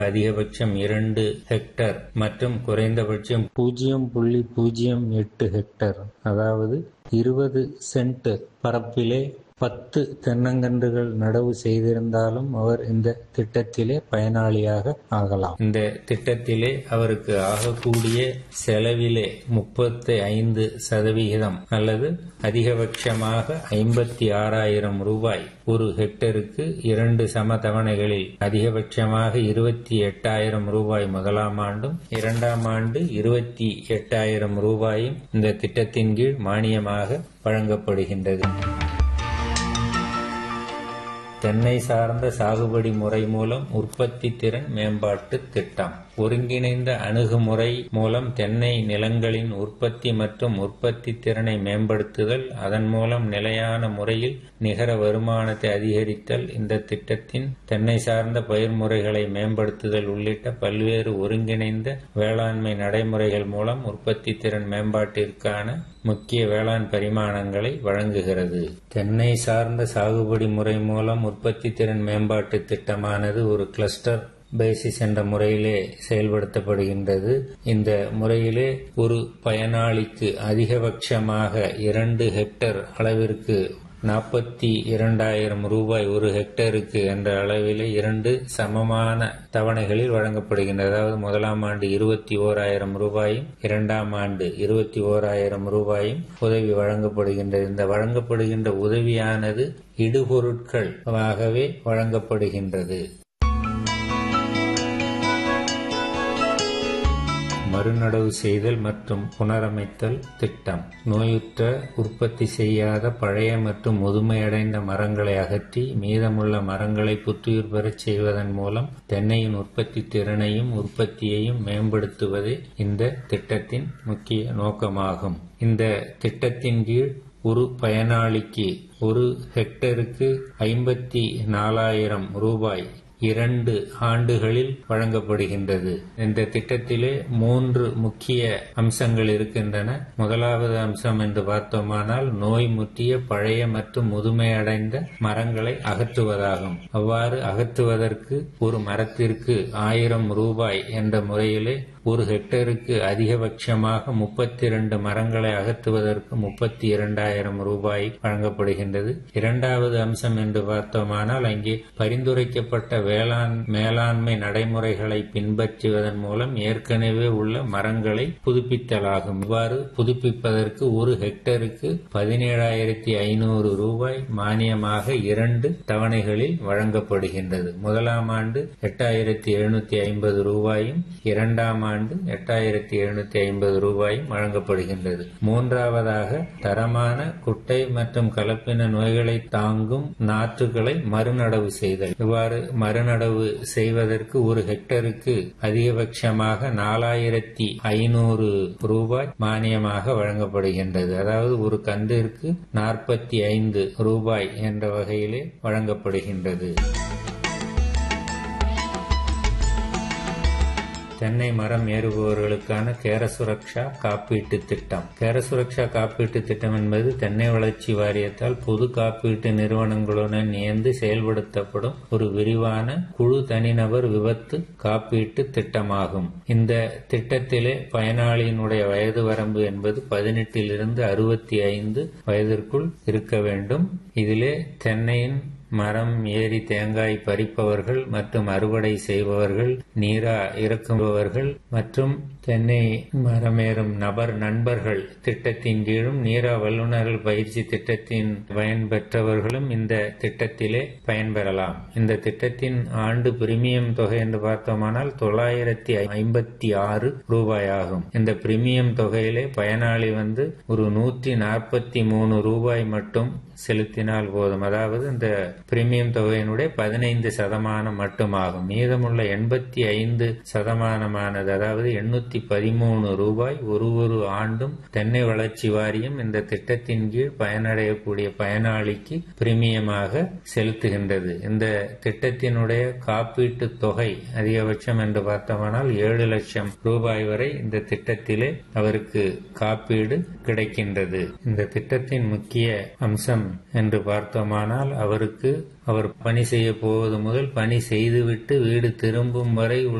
அதிகபட்சம் இரண்டு ஹெக்டர் மற்றும் குறைந்தபட்சம் பூஜ்ஜியம் புள்ளி பூஜ்ஜியம் எட்டு ஹெக்டர் அதாவது இருபது சென்ட் பரப்பிலே பத்து தென்னங்கன்றுகள் நடவு செய்திருந்தாலும் அவர் இந்த திட்டத்திலே பயனாளியாக ஆகலாம் இந்த திட்டத்திலே அவருக்கு ஆகக்கூடிய செலவிலே முப்பத்தி ஐந்து சதவிகிதம் அல்லது அதிகபட்சமாக ஐம்பத்தி ஆறாயிரம் ரூபாய் ஒரு ஹெக்டருக்கு இரண்டு சம தவணைகளில் அதிகபட்சமாக இருபத்தி எட்டாயிரம் ரூபாய் முதலாம் ஆண்டும் இரண்டாம் ஆண்டு இருபத்தி எட்டாயிரம் ரூபாயும் இந்த திட்டத்தின் கீழ் மானியமாக வழங்கப்படுகின்றது தென்னை சார்ந்த சாகுபடி முறை மூலம் உற்பத்தி திறன் மேம்பாட்டு திட்டம் ஒருங்கிணைந்த அணுகுமுறை மூலம் தென்னை நிலங்களின் உற்பத்தி மற்றும் உற்பத்தி திறனை மேம்படுத்துதல் அதன் மூலம் நிலையான முறையில் நிகர வருமானத்தை அதிகரித்தல் இந்த திட்டத்தின் தென்னை சார்ந்த பயிர் முறைகளை மேம்படுத்துதல் உள்ளிட்ட பல்வேறு ஒருங்கிணைந்த வேளாண்மை நடைமுறைகள் மூலம் உற்பத்தி திறன் மேம்பாட்டிற்கான முக்கிய வேளாண் பரிமாணங்களை வழங்குகிறது தென்னை சார்ந்த சாகுபடி முறை மூலம் உற்பத்தி திறன் மேம்பாட்டு திட்டமானது ஒரு கிளஸ்டர் பேசிஸ் என்ற முறையிலே செயல்படுத்தப்படுகின்றது இந்த முறையிலே ஒரு பயனாளிக்கு அதிகபட்சமாக இரண்டு ஹெக்டர் அளவிற்கு நாற்பத்தி இரண்டாயிரம் ரூபாய் ஒரு ஹெக்டருக்கு என்ற அளவிலே இரண்டு சமமான தவணைகளில் வழங்கப்படுகின்றது அதாவது முதலாம் ஆண்டு இருபத்தி ஓராயிரம் ரூபாயும் இரண்டாம் ஆண்டு இருபத்தி ஓராயிரம் ரூபாயும் உதவி வழங்கப்படுகின்றது இந்த வழங்கப்படுகின்ற உதவியானது இடுபொருட்கள் ஆகவே வழங்கப்படுகின்றது மறுநடவு செய்தல் மற்றும் புனரமைத்தல் திட்டம் நோயுற்ற உற்பத்தி செய்யாத பழைய மற்றும் முதுமையடைந்த மரங்களை அகற்றி மீதமுள்ள மரங்களை புத்துயிர் பெறச் செய்வதன் மூலம் தென்னையின் உற்பத்தி திறனையும் உற்பத்தியையும் மேம்படுத்துவதே இந்த திட்டத்தின் முக்கிய நோக்கமாகும் இந்த திட்டத்தின் கீழ் ஒரு பயனாளிக்கு ஒரு ஹெக்டருக்கு ஐம்பத்தி நாலாயிரம் ரூபாய் இரண்டு ஆண்டுகளில் வழங்கப்படுகின்றது இந்த திட்டத்திலே மூன்று முக்கிய அம்சங்கள் இருக்கின்றன முதலாவது அம்சம் என்று பார்த்தோமானால் நோய் முற்றிய பழைய மற்றும் முதுமையடைந்த மரங்களை அகற்றுவதாகும் அவ்வாறு அகற்றுவதற்கு ஒரு மரத்திற்கு ஆயிரம் ரூபாய் என்ற முறையிலே ஒரு ஹெக்டருக்கு அதிகபட்சமாக முப்பத்தி இரண்டு மரங்களை அகற்றுவதற்கு முப்பத்தி இரண்டாயிரம் ரூபாய் வழங்கப்படுகின்றது இரண்டாவது அம்சம் என்று பார்த்தோமானால் அங்கே பரிந்துரைக்கப்பட்ட வேளாண் மேலாண்மை நடைமுறைகளை பின்பற்றுவதன் மூலம் ஏற்கனவே உள்ள மரங்களை புதுப்பித்தலாகும் இவ்வாறு புதுப்பிப்பதற்கு ஒரு ஹெக்டருக்கு பதினேழாயிரத்தி ஐநூறு ரூபாய் மானியமாக இரண்டு தவணைகளில் வழங்கப்படுகின்றது முதலாம் ஆண்டு எட்டாயிரத்தி எழுநூத்தி ஐம்பது ரூபாயும் இரண்டாம் ஆண்டு எட்டாயிரத்தி எழுநூத்தி ஐம்பது ரூபாயும் வழங்கப்படுகின்றது மூன்றாவதாக தரமான குட்டை மற்றும் கலப்பின நோய்களை தாங்கும் நாற்றுகளை மறுநடவு செய்தல் இவ்வாறு மறுநடவு செய்வதற்கு ஒரு ஹெக்டருக்கு அதிகபட்சமாக நாலாயிரத்தி ஐநூறு ரூபாய் மானியமாக வழங்கப்படுகின்றது அதாவது ஒரு கன்றிற்கு நாற்பத்தி ஐந்து ரூபாய் என்ற வகையிலே வழங்கப்படுகின்றது தென்னை மரம் ஏறுபவர்களுக்கான கேர சுரக்ஷா காப்பீட்டு திட்டம் கேர சுரக்ஷா காப்பீட்டு திட்டம் என்பது தென்னை வளர்ச்சி வாரியத்தால் பொது காப்பீட்டு நிறுவனங்களுடன் இணைந்து செயல்படுத்தப்படும் ஒரு விரிவான குழு தனிநபர் விபத்து காப்பீட்டு திட்டமாகும் இந்த திட்டத்திலே பயனாளியினுடைய வயது வரம்பு என்பது பதினெட்டிலிருந்து அறுபத்தி ஐந்து வயதிற்குள் இருக்க வேண்டும் இதிலே தென்னையின் மரம் ஏறி தேங்காய் பறிப்பவர்கள் மற்றும் அறுவடை செய்பவர்கள் நீரா இறக்குபவர்கள் மற்றும் தென்னை மரமேறும் நபர் நண்பர்கள் திட்டத்தின் கீழும் நீரா வல்லுநர்கள் பயிற்சி திட்டத்தின் பயன்பெற்றவர்களும் இந்த திட்டத்திலே பயன்பெறலாம் இந்த திட்டத்தின் ஆண்டு பிரீமியம் தொகை என்று பார்த்தோமானால் தொள்ளாயிரத்தி ஐம்பத்தி ஆறு ரூபாய் ஆகும் இந்த பிரீமியம் தொகையிலே பயனாளி வந்து ஒரு நூற்றி நாற்பத்தி மூணு ரூபாய் மட்டும் செலுத்தினால் போதும் அதாவது இந்த பிரீமியம் தொகையினுடைய பதினைந்து சதமானம் மட்டுமாகும் மீதமுள்ள எண்பத்தி ஐந்து சதமானமானது அதாவது எண்ணூத்தி பதிமூணு ரூபாய் ஒரு ஒரு ஆண்டும் தென்னை வளர்ச்சி வாரியம் இந்த திட்டத்தின் கீழ் பயனடையக்கூடிய பயனாளிக்கு பிரீமியமாக செலுத்துகின்றது இந்த திட்டத்தினுடைய காப்பீட்டு தொகை அதிகபட்சம் என்று பார்த்தோமானால் ஏழு லட்சம் ரூபாய் வரை இந்த திட்டத்திலே அவருக்கு காப்பீடு கிடைக்கின்றது இந்த திட்டத்தின் முக்கிய அம்சம் என்று பார்த்தோமானால் அவருக்கு அவர் பணி செய்ய போவது முதல் பணி செய்துவிட்டு வீடு திரும்பும் வரை